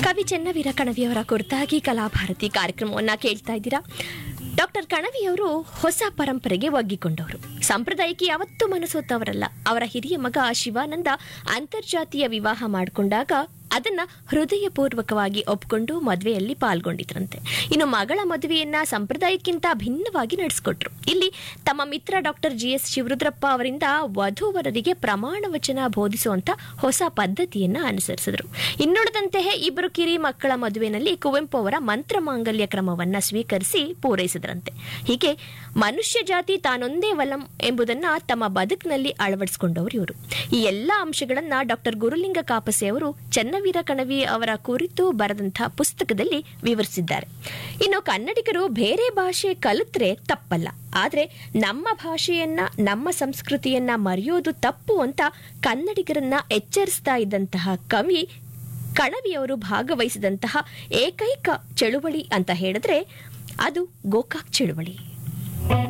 ಕವಿ ಚೆನ್ನವೀರ ಕಣವಿಯವರ ಕುರಿತಾಗಿ ಕಲಾಭಾರತಿ ಕಾರ್ಯಕ್ರಮವನ್ನ ಕೇಳ್ತಾ ಇದ್ದೀರಾ ಡಾಕ್ಟರ್ ಕಣವಿಯವರು ಹೊಸ ಪರಂಪರೆಗೆ ಒಗ್ಗಿಕೊಂಡವರು ಸಂಪ್ರದಾಯಕ್ಕೆ ಯಾವತ್ತೂ ಮನಸೋತವರಲ್ಲ ಅವರ ಹಿರಿಯ ಮಗ ಶಿವಾನಂದ ಅಂತರ್ಜಾತೀಯ ವಿವಾಹ ಮಾಡಿಕೊಂಡಾಗ ಅದನ್ನ ಹೃದಯಪೂರ್ವಕವಾಗಿ ಒಪ್ಕೊಂಡು ಮದುವೆಯಲ್ಲಿ ಪಾಲ್ಗೊಂಡಿದ್ರಂತೆ ಇನ್ನು ಮಗಳ ಮದುವೆಯನ್ನ ಸಂಪ್ರದಾಯಕ್ಕಿಂತ ಭಿನ್ನವಾಗಿ ನಡೆಸಿಕೊಟ್ರು ಇಲ್ಲಿ ತಮ್ಮ ಮಿತ್ರ ಡಾಕ್ಟರ್ ಜಿ ಎಸ್ ಶಿವರುದ್ರಪ್ಪ ಅವರಿಂದ ವಧೂವರರಿಗೆ ಪ್ರಮಾಣ ವಚನ ಬೋಧಿಸುವಂತ ಹೊಸ ಪದ್ಧತಿಯನ್ನ ಅನುಸರಿಸಿದ್ರು ಇನ್ನುಳಿದಂತೆ ಇಬ್ಬರು ಕಿರಿ ಮಕ್ಕಳ ಮದುವೆನಲ್ಲಿ ಕುವೆಂಪು ಅವರ ಮಂತ್ರ ಮಾಂಗಲ್ಯ ಕ್ರಮವನ್ನ ಸ್ವೀಕರಿಸಿ ಪೂರೈಸಿದ್ರಂತೆ ಹೀಗೆ ಮನುಷ್ಯ ಜಾತಿ ತಾನೊಂದೇ ವಲಂ ಎಂಬುದನ್ನ ತಮ್ಮ ಬದುಕಿನಲ್ಲಿ ಅಳವಡಿಸಿಕೊಂಡವರು ಇವರು ಈ ಎಲ್ಲಾ ಅಂಶಗಳನ್ನ ಡಾಕ್ಟರ್ ಗುರುಲಿಂಗ ಕಾಪಸೆ ಅವರು ಚೆನ್ನವೀರ ಕಣವಿ ಅವರ ಕುರಿತು ಬರೆದಂತಹ ಪುಸ್ತಕದಲ್ಲಿ ವಿವರಿಸಿದ್ದಾರೆ ಇನ್ನು ಕನ್ನಡಿಗರು ಬೇರೆ ಭಾಷೆ ಕಲಿತ್ರೆ ತಪ್ಪಲ್ಲ ಆದ್ರೆ ನಮ್ಮ ಭಾಷೆಯನ್ನ ನಮ್ಮ ಸಂಸ್ಕೃತಿಯನ್ನ ಮರೆಯೋದು ತಪ್ಪು ಅಂತ ಕನ್ನಡಿಗರನ್ನ ಎಚ್ಚರಿಸ್ತಾ ಇದ್ದಂತಹ ಕವಿ ಕಣವಿಯವರು ಭಾಗವಹಿಸಿದಂತಹ ಏಕೈಕ ಚಳುವಳಿ ಅಂತ ಹೇಳಿದ್ರೆ ಅದು ಗೋಕಾಕ್ ಚಳುವಳಿ